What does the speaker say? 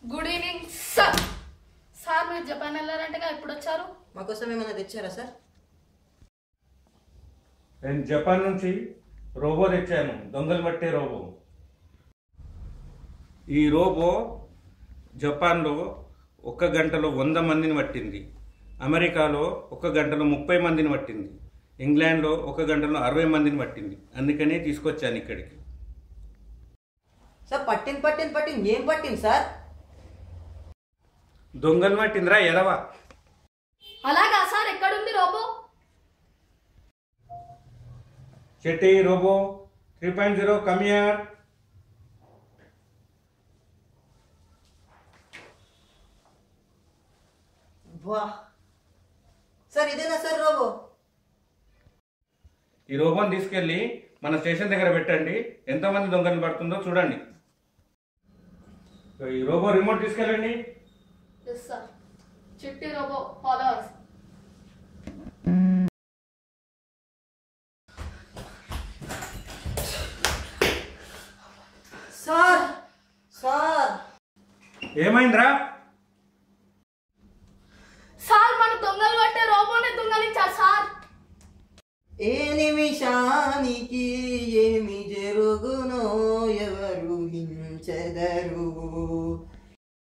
good evening sir sir మీరు Japan వెళ్ళారంటగా ఎప్పుడు వచ్చారు మాకోసం ఏమైనా తెచ్చారా సార్ నేను జపాన్ నుంచి రోబో తెచ్చాను దొంగలు పట్టే రోబో ఈ రోబో జపాన్లో ఒక్క గంటలో వంద మందిని పట్టింది అమెరికాలో ఒక గంటలో ముప్పై మందిని పట్టింది ఇంగ్లాండ్లో ఒక గంటలో అరవై మందిని పట్టింది అందుకనే తీసుకొచ్చాను ఇక్కడికి సార్ పట్టింది పట్టింది పట్టింది ఏం పట్టింది సార్ దొంగలు పట్టిందిరా ఎదవా అలాగా సార్ ఎక్కడుంది robo Chitti robo three point zero come here వా సార్ ఇదేనా సార్ రోబో ఈ రోబోని తీసుకెళ్ళి మన స్టేషన్ దగ్గర పెట్టండి ఎంతమంది దొంగలు పడుతుందో చూడండి ఈ రోబో రిమోట్ తీసుకెళ్ళండి yes sir Chitti robo followers sir sir ఏమైందిరా సార్ మన దొంగలు పట్టే రోబోనే దొంగలించారు సార్ ఏ నిమిషానికి ఏమి జరుగునో ఎవరు హించెదరు